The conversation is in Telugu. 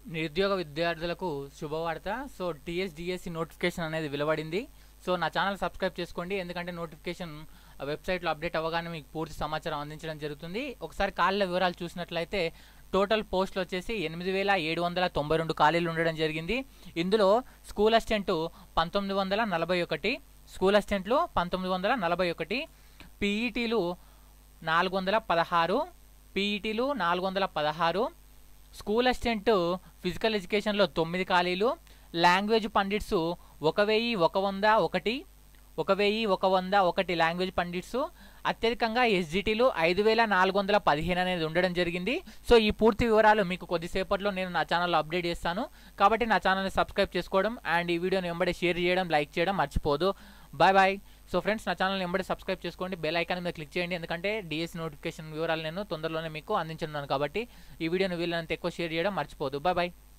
నిరుద్యోగ విద్యార్థులకు శుభవార్త సో టీఎస్డిఎస్సి నోటిఫికేషన్ అనేది వెలువడింది సో నా ఛానల్ సబ్స్క్రైబ్ చేసుకోండి ఎందుకంటే నోటిఫికేషన్ వెబ్సైట్లో అప్డేట్ అవ్వగానే మీకు పూర్తి సమాచారం అందించడం జరుగుతుంది ఒకసారి ఖాళీల వివరాలు చూసినట్లయితే టోటల్ పోస్టులు వచ్చేసి ఎనిమిది వేల ఏడు వందల తొంభై రెండు ఖాళీలు ఉండడం జరిగింది ఇందులో స్కూల్ అసిస్టెంట్ పంతొమ్మిది వందల నలభై ఒకటి స్కూల్ అసిస్టెంట్లు పంతొమ్మిది వందల నలభై ఒకటి పీఈటీలు నాలుగు వందల పదహారు పీఈటీలు నాలుగు వందల పదహారు స్కూల్ అసిస్టెంట్ ఫిజికల్ ఎడ్యుకేషన్లో తొమ్మిది ఖాళీలు లాంగ్వేజ్ పండిట్స్ ఒక వెయ్యి ఒక వంద ఒకటి ఒక వెయ్యి ఒక వంద ఒకటి లాంగ్వేజ్ పండిట్స్ అత్యధికంగా ఎస్జిటీలు ఐదు వేల నాలుగు వందల పదిహేను అనేది ఉండడం జరిగింది సో ఈ పూర్తి వివరాలు మీకు కొద్దిసేపట్లో నేను నా ఛానల్లో అప్డేట్ చేస్తాను కాబట్టి నా ఛానల్ని సబ్స్క్రైబ్ చేసుకోవడం అండ్ ఈ వీడియోని వెంబడి షేర్ చేయడం లైక్ చేయడం మర్చిపోదు బాయ్ బాయ్ సో ఫ్రెండ్స్ నా ఛానల్ని వెంబడి సబ్స్క్రైబ్ చేసుకోండి బెల్ ఐకాన్ మీద క్లిక్ చేయండి ఎందుకంటే డిఎస్ నోటిఫికేషన్ వివరాలు నేను తొందరలోనే మీకు అందించున్నాను కాబట్టి ఈ వీడియోని వీళ్ళంత ఎక్కువ షేర్ చేయడం మర్చిపోదు బాయ్ బాయ్